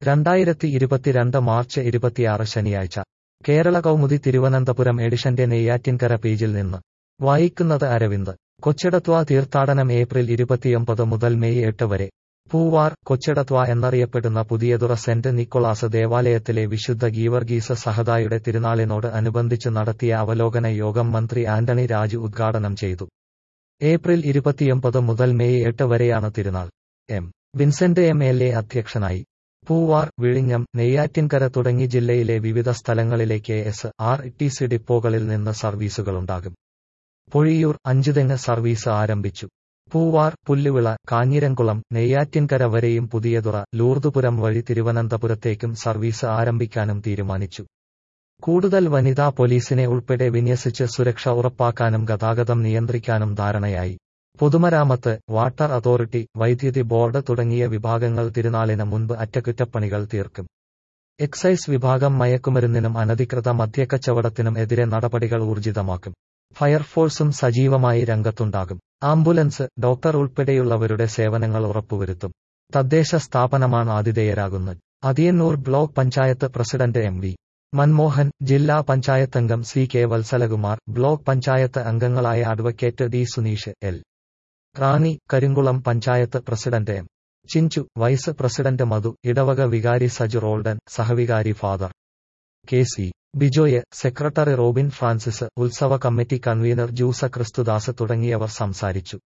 രണ്ടായിരത്തി ഇരുപത്തിരണ്ട് മാർച്ച് ഇരുപത്തിയാറ് ശനിയാഴ്ച കേരള കൗമുദി തിരുവനന്തപുരം എഡിഷന്റെ നെയ്യാറ്റിൻകര പേജിൽ നിന്ന് വായിക്കുന്നത് അരവിന്ദ് കൊച്ചിടത്വ തീർത്ഥാടനം ഏപ്രിൽ ഇരുപത്തിയൊമ്പത് മുതൽ മെയ് എട്ട് വരെ പൂവാർ കൊച്ചിടത്വ എന്നറിയപ്പെടുന്ന പുതിയതുറ സെന്റ് നിക്കോളാസ് ദേവാലയത്തിലെ വിശുദ്ധ ഗീവർഗീസ് സഹദായുടെ തിരുനാളിനോട് അനുബന്ധിച്ച് നടത്തിയ അവലോകന യോഗം മന്ത്രി ആന്റണി രാജു ഉദ്ഘാടനം ചെയ്തു ഏപ്രിൽ ഇരുപത്തിയൊമ്പത് മുതൽ മെയ് എട്ട് വരെയാണ് തിരുനാൾ M Vincent M L A അധ്യക്ഷനായി പൂവാർ വിഴിഞ്ഞം നെയ്യാറ്റിൻകര തുടങ്ങി ജില്ലയിലെ വിവിധ സ്ഥലങ്ങളിലേക്ക് എസ് ആർ ടി സി ഡിപ്പോകളിൽ നിന്ന് സർവീസുകളുണ്ടാകും പൊഴിയൂർ അഞ്ചുതെങ്ങ് സർവീസ് ആരംഭിച്ചു പൂവാർ പുല്ലുവിള കാഞ്ഞിരംകുളം നെയ്യാറ്റിൻകര വരെയും പുതിയതുറ ലൂർദുപുരം വഴി തിരുവനന്തപുരത്തേക്കും സർവീസ് ആരംഭിക്കാനും തീരുമാനിച്ചു കൂടുതൽ വനിതാ പോലീസിനെ ഉൾപ്പെടെ വിന്യസിച്ച് സുരക്ഷ ഉറപ്പാക്കാനും ഗതാഗതം നിയന്ത്രിക്കാനും ധാരണയായി പൊതുമരാമത്ത് വാട്ടർ അതോറിറ്റി വൈദ്യുതി ബോർഡ് തുടങ്ങിയ വിഭാഗങ്ങൾ തിരുനാളിന് മുൻപ് അറ്റകുറ്റപ്പണികൾ തീർക്കും എക്സൈസ് വിഭാഗം മയക്കുമരുന്നിനും അനധികൃത മദ്യക്കച്ചവടത്തിനും എതിരെ നടപടികൾ ഊർജിതമാക്കും ഫയർഫോഴ്സും സജീവമായി രംഗത്തുണ്ടാകും ആംബുലൻസ് ഡോക്ടർ ഉൾപ്പെടെയുള്ളവരുടെ സേവനങ്ങൾ ഉറപ്പുവരുത്തും തദ്ദേശ സ്ഥാപനമാണ് ആതിഥേയരാകുന്നത് Athiyannoor block panchayat president M V Manmohan ജില്ലാ പഞ്ചായത്തംഗം C K Vatsalakumar block panchayat അംഗങ്ങളായ advocate D Suneesh L Rani Karinkulam panchayat president M Chinchu vice president Madhu ഇടവക വികാരി സജു റോൾഡൻ സഹവികാരി father K C Bijoy secretary Robin Francis ഉത്സവ കമ്മിറ്റി കൺവീനർ ജൂസ ക്രിസ്തുദാസ് തുടങ്ങിയവർ സംസാരിച്ചു